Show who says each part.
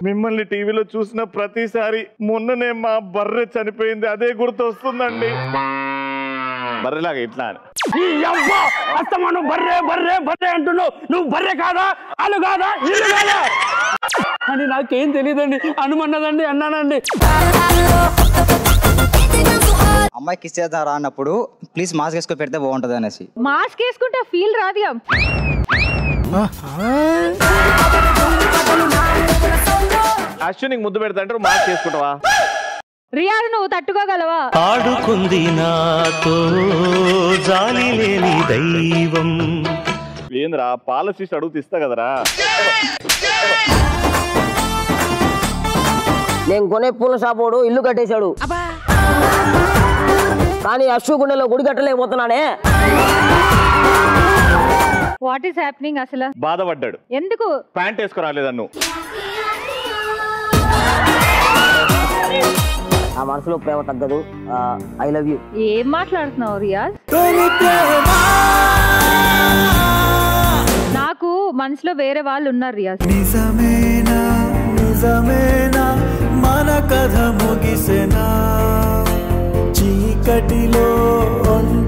Speaker 1: మిమ్మల్ని టీవీలో చూసిన ప్రతిసారి మొన్ననే మా బర్రె చనిపోయింది అదే గుర్తు వస్తుందండి బర్రెలాగా ఇట్లా అని.
Speaker 2: ఈ యవ్వ అస్తమా నువ్వు బర్రే బర్రే బర్రే అంటున్నావు నువ్వు బర్రె కాదా అలు కాదా ఇల్లు కాదా అని నాకేం తెలియదండి అనుమన్నదండి అన్నానండి
Speaker 3: అమ్మాయి కిస్ చేద్దారా అన్నప్పుడు ప్లీజ్ మాస్క్ వేసుకొని పెడితే బాగుంటుంది అనేసి
Speaker 4: మాస్క్ వేసుకుంటే ఫీల్ రాదుగా
Speaker 1: అశ్వినికి ముద్దు పెడతా అంటే నువ్వు మార్క్ చేసుకుంటావా
Speaker 4: రియాజ్ నువ్వు తట్టుకోగలవా
Speaker 5: ఆడుకుంది నాతో జాలి లేని దైవం
Speaker 1: ఏంద్రా పాలసీ అడుగుతూ ఇస్తా కదరా
Speaker 6: నేను కొనే పూల షాపోడు ఇల్లు కట్టేశాడు కానీ అశ్వ గుండెలో గుడి కట్టలేకపోతున్నానే
Speaker 4: వాట్ ఈస్ హ్యాపెనింగ్ అసలు
Speaker 1: బాధపడ్డాడు
Speaker 4: ఎందుకు
Speaker 1: ప్యాంట్ వేసుకురాలేదా నువ్వు
Speaker 6: ఆ మనసులో ప్రేమ తగ్గదు ఐ లవ్ యూ
Speaker 4: ఏం మాట్లాడుతున్నావు రియాజ్ నాకు మనసులో వేరే వాళ్ళు ఉన్నారు రియాజ్
Speaker 5: నిజమేనా నిజమేనా మన కథ ముగిసెనా చీకటిలో